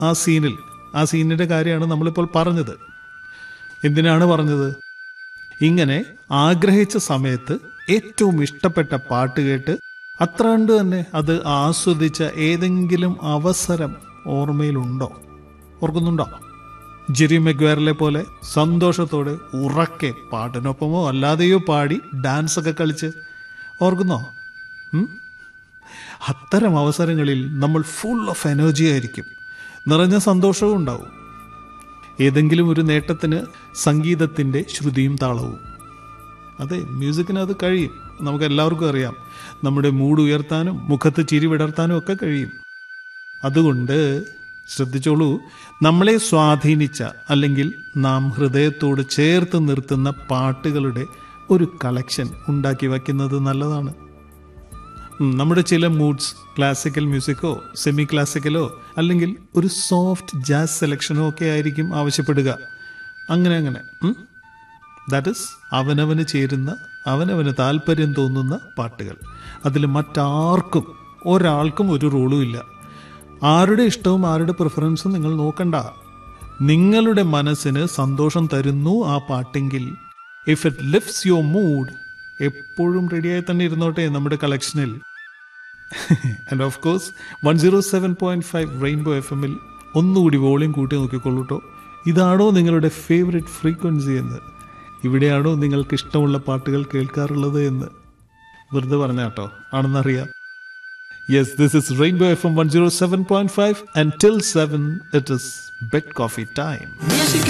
ആ സീനിൽ ആ സീനിൻ്റെ കാര്യമാണ് നമ്മളിപ്പോൾ പറഞ്ഞത് എന്തിനാണ് പറഞ്ഞത് ഇങ്ങനെ ആഗ്രഹിച്ച സമയത്ത് ഏറ്റവും ഇഷ്ടപ്പെട്ട പാട്ട് കേട്ട് അത്ര കണ്ട് തന്നെ അത് ആസ്വദിച്ച ഏതെങ്കിലും അവസരം ഓർമ്മയിലുണ്ടോ ഓർക്കുന്നുണ്ടോ ജിറി മെഗ്വേറിലെ പോലെ സന്തോഷത്തോടെ ഉറക്കെ പാട്ടിനൊപ്പമോ അല്ലാതെയോ പാടി ഡാൻസ് ഒക്കെ കളിച്ച് ഓർക്കുന്നോ ഉം? അത്തരം അവസരങ്ങളിൽ നമ്മൾ ഫുൾ ഓഫ് എനർജി ആയിരിക്കും നിറഞ്ഞ സന്തോഷവും ഉണ്ടാവും ഏതെങ്കിലും ഒരു നേട്ടത്തിന് സംഗീതത്തിൻ്റെ ശ്രുതിയും താളവും അതെ മ്യൂസിക്കിന് അത് കഴിയും നമുക്ക് എല്ലാവർക്കും അറിയാം നമ്മുടെ മൂഡ് ഉയർത്താനും മുഖത്ത് ചിരി വിടർത്താനും ഒക്കെ കഴിയും അതുകൊണ്ട് ശ്രദ്ധിച്ചോളൂ നമ്മളെ സ്വാധീനിച്ച അല്ലെങ്കിൽ നാം ഹൃദയത്തോട് ചേർത്ത് നിർത്തുന്ന പാട്ടുകളുടെ ഒരു കളക്ഷൻ ഉണ്ടാക്കി വയ്ക്കുന്നത് നല്ലതാണ് ഉം, നമ്മുടെ ചില മൂഡ്സ് ക്ലാസിക്കൽ മ്യൂസിക്കോ സെമി ക്ലാസിക്കലോ അല്ലെങ്കിൽ ഒരു സോഫ്റ്റ് ജാസ് സെലക്ഷനോ ഒക്കെ ആയിരിക്കും ആവശ്യപ്പെടുക അങ്ങനെ അങ്ങനെ ദാറ്റ് ഇസ് അവനവന് ചേരുന്ന അവനവന് താല്പര്യം തോന്നുന്ന പാട്ടുകൾ അതിൽ മറ്റാർക്കും ഒരാൾക്കും ഒരു റോളും ഇല്ല ആരുടെ ഇഷ്ടവും ആരുടെ പ്രിഫറൻസും നിങ്ങൾ നോക്കണ്ട നിങ്ങളുടെ മനസ്സിന് സന്തോഷം തരുന്നു ആ പാട്ടെങ്കിൽ if it lifts your mood എപ്പോഴും റെഡിയായി തന്നെ ഇരുന്നോട്ടെ നമ്മുടെ കളക്ഷനിൽ and of course one zero seven point five rainbow F എമ്മിൽ ഒന്നുകൂടി വോളിയം കൂട്ടി നോക്കിക്കൊള്ളൂ കേട്ടോ ഇതാണോ നിങ്ങളുടെ ഫേവറേറ്റ് ഫ്രീക്വൻസി എന്ന് ഇവിടെയാണോ നിങ്ങൾക്ക് ഇഷ്ടമുള്ള പാട്ടുകൾ കേൾക്കാറുള്ളത് എന്ന് വെറുതെ പറഞ്ഞ കേട്ടോ ആണെന്നറിയാം yes this is rainbow F M one zero seven point five and till seven it is bed coffee time Music